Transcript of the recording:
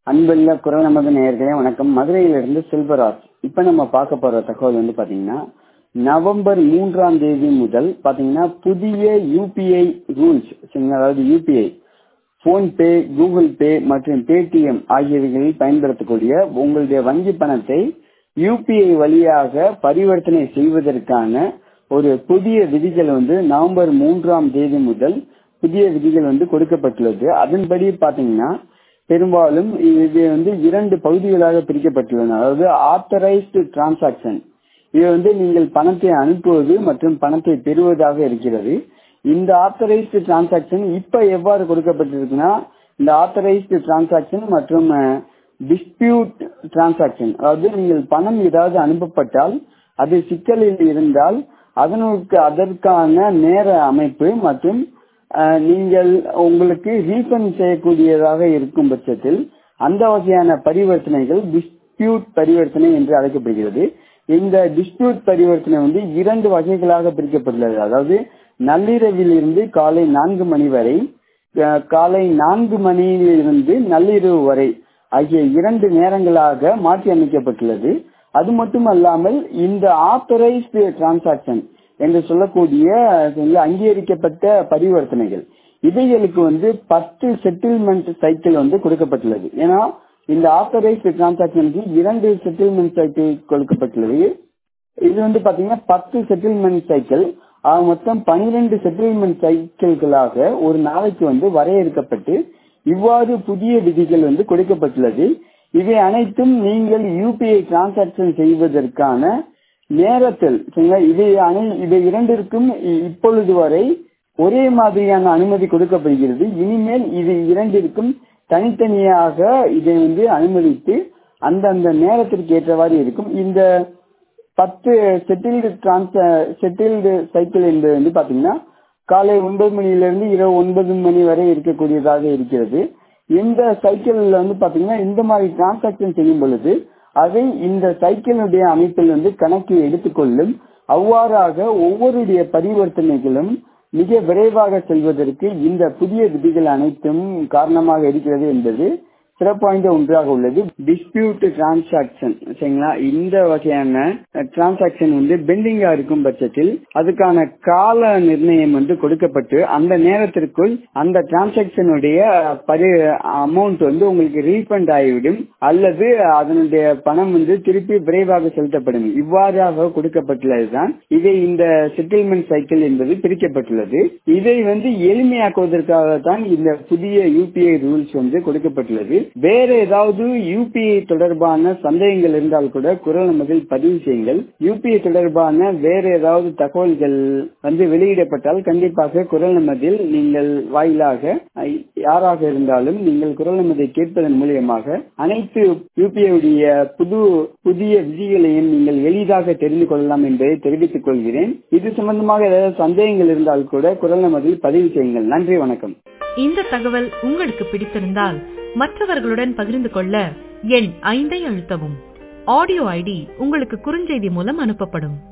அன்புள்ள குரல் நமது நேயர்களே வணக்கம் மதுரையிலிருந்து செல்வராஜ் இப்ப நம்ம பார்க்க போற தகவல் வந்து பாத்தீங்கன்னா நவம்பர் மூன்றாம் தேதி முதல் பாத்தீங்கன்னா புதிய யூபிஐ ரூல்ஸ் அதாவது யூபிஐ போன்பே கூகுள் பே மற்றும் பேடிஎம் ஆகியவைகளில் பயன்படுத்தக்கூடிய உங்களுடைய வங்கி பணத்தை யூபிஐ வழியாக பரிவர்த்தனை செய்வதற்கான ஒரு புதிய விதிகள் வந்து நவம்பர் மூன்றாம் தேதி முதல் புதிய விதிகள் வந்து கொடுக்கப்பட்டுள்ளது அதன்படி பாத்தீங்கன்னா பெரும்பாலும் இது வந்து இரண்டு பகுதிகளாக பிரிக்கப்பட்டுள்ளன அதாவது ஆத்தரைஸ்டு டிரான்சாக்சன் இது வந்து நீங்கள் பணத்தை அனுப்புவது மற்றும் பணத்தை பெறுவதாக இருக்கிறது இந்த ஆத்தரைஸ்டு டிரான்சாக்சன் இப்ப எவ்வாறு கொடுக்கப்பட்டிருக்குன்னா இந்த ஆத்தரைஸ்டு டிரான்சாக்சன் மற்றும் டிஸ்பியூட் டிரான்சாக்சன் அதாவது நீங்கள் பணம் ஏதாவது அனுப்பப்பட்டால் அது சிக்கலில் இருந்தால் அதனுக்கு அதற்கான நேர அமைப்பு மற்றும் நீங்கள் உங்களுக்கு ரீஃபண்ட் செய்யக்கூடியதாக இருக்கும் பட்சத்தில் அந்த வகையான பரிவர்த்தனைகள் டிஸ்பியூட் பரிவர்த்தனை என்று அழைக்கப்படுகிறது இந்த டிஸ்பியூட் பரிவர்த்தனை வந்து இரண்டு வகைகளாக பிரிக்கப்பட்டுள்ளது அதாவது நள்ளிரவில் இருந்து காலை நான்கு மணி வரை காலை நான்கு மணியிலிருந்து நள்ளிரவு வரை ஆகிய இரண்டு நேரங்களாக மாற்றி அமைக்கப்பட்டுள்ளது அது மட்டுமல்லாமல் இந்த ஆத்தரைஸ்டு டிரான்சாக்சன் என்று சொல்லக்கூடிய அங்கீகரிக்கப்பட்ட பரிவர்த்தனைகள் இவைகளுக்கு வந்து பத்து செட்டில்மெண்ட் சைக்கிள் வந்து கொடுக்கப்பட்டுள்ளது ஏன்னா இந்த ஆத்தரைஸ்டு டிரான்சாக்சனுக்கு இரண்டு செட்டில்மெண்ட் சைக்கிள் கொடுக்கப்பட்டுள்ளது இது வந்து பாத்தீங்கன்னா பத்து செட்டில்மெண்ட் சைக்கிள் மொத்தம் பனிரெண்டு செட்டில்மெண்ட் சைக்கிள்களாக ஒரு நாளைக்கு வந்து வரையறுக்கப்பட்டு இவ்வாறு புதிய விதிகள் வந்து கொடுக்கப்பட்டுள்ளது இவை அனைத்தும் நீங்கள் யூபிஐ டிரான்சாக்சன் செய்வதற்கான நேரத்தில் இவை அனை இவை இரண்டிற்கும் இப்பொழுது வரை ஒரே மாதிரியான அனுமதி கொடுக்கப்படுகிறது இனிமேல் இது இரண்டிற்கும் தனித்தனியாக இதை வந்து அனுமதித்து அந்தந்த நேரத்திற்கு ஏற்றவாறு இருக்கும் இந்த பத்து செட்டில்டு டிரான்ஸ் செட்டில்டு சைக்கிள் என்பது வந்து பாத்தீங்கன்னா காலை ஒன்பது மணியிலிருந்து இரவு ஒன்பது மணி வரை இருக்கக்கூடியதாக இருக்கிறது இந்த சைக்கிள்ல வந்து பாத்தீங்கன்னா இந்த மாதிரி டிரான்சாக்சன் செய்யும் பொழுது அதை இந்த சைக்கிளுடைய அமைப்பில் வந்து கணக்கு எடுத்துக்கொள்ளும் அவ்வாறாக ஒவ்வொருடைய பரிவர்த்தனைகளும் மிக விரைவாக செல்வதற்கு இந்த புதிய விதிகள் அனைத்தும் காரணமாக இருக்கிறது என்பது சிறப்பு வாய்ந்த ஒன்றாக உள்ளது டிஸ்பியூட் டிரான்சாக்சன் சரிங்களா இந்த வகையான டிரான்சாக்சன் வந்து பெண்டிங்கா இருக்கும் பட்சத்தில் அதுக்கான கால நிர்ணயம் வந்து கொடுக்கப்பட்டு அந்த நேரத்திற்குள் அந்த டிரான்சாக்சனுடைய பரி அமௌண்ட் வந்து உங்களுக்கு ரீஃபண்ட் ஆகிவிடும் அல்லது அதனுடைய பணம் வந்து திருப்பி விரைவாக செலுத்தப்படும் இவ்வாறாக கொடுக்கப்பட்டுள்ளதுதான் இதை இந்த செட்டில்மெண்ட் சைக்கிள் என்பது பிரிக்கப்பட்டுள்ளது இதை வந்து எளிமையாக்குவதற்காக தான் இந்த புதிய யூபிஐ ரூல்ஸ் வந்து கொடுக்கப்பட்டுள்ளது வேற ஏதாவது யூபிஐ தொடர்பான சந்தேகங்கள் இருந்தால் கூட குரல் நமதில் பதிவு செய்யுங்கள் யூபிஐ தொடர்பான வேற ஏதாவது தகவல்கள் வந்து வெளியிடப்பட்டால் கண்டிப்பாக குரல் நமதில் நீங்கள் வாயிலாக யாராக இருந்தாலும் நீங்கள் குரல் நமதை கேட்பதன் மூலியமாக அனைத்து யூபிஐ உடைய புது புதிய விதிகளையும் நீங்கள் எளிதாக தெரிந்து கொள்ளலாம் என்பதை தெரிவித்துக் கொள்கிறேன் இது சம்பந்தமாக ஏதாவது சந்தேகங்கள் இருந்தால் கூட குரல் நமதில் பதிவு செய்யுங்கள் நன்றி வணக்கம் இந்த தகவல் உங்களுக்கு பிடித்திருந்தால் மற்றவர்களுடன் பகிர்ந்து கொள்ள எண் ஐந்தை அழுத்தவும் ஆடியோ ஐடி உங்களுக்கு குறுஞ்செய்தி மூலம் அனுப்பப்படும்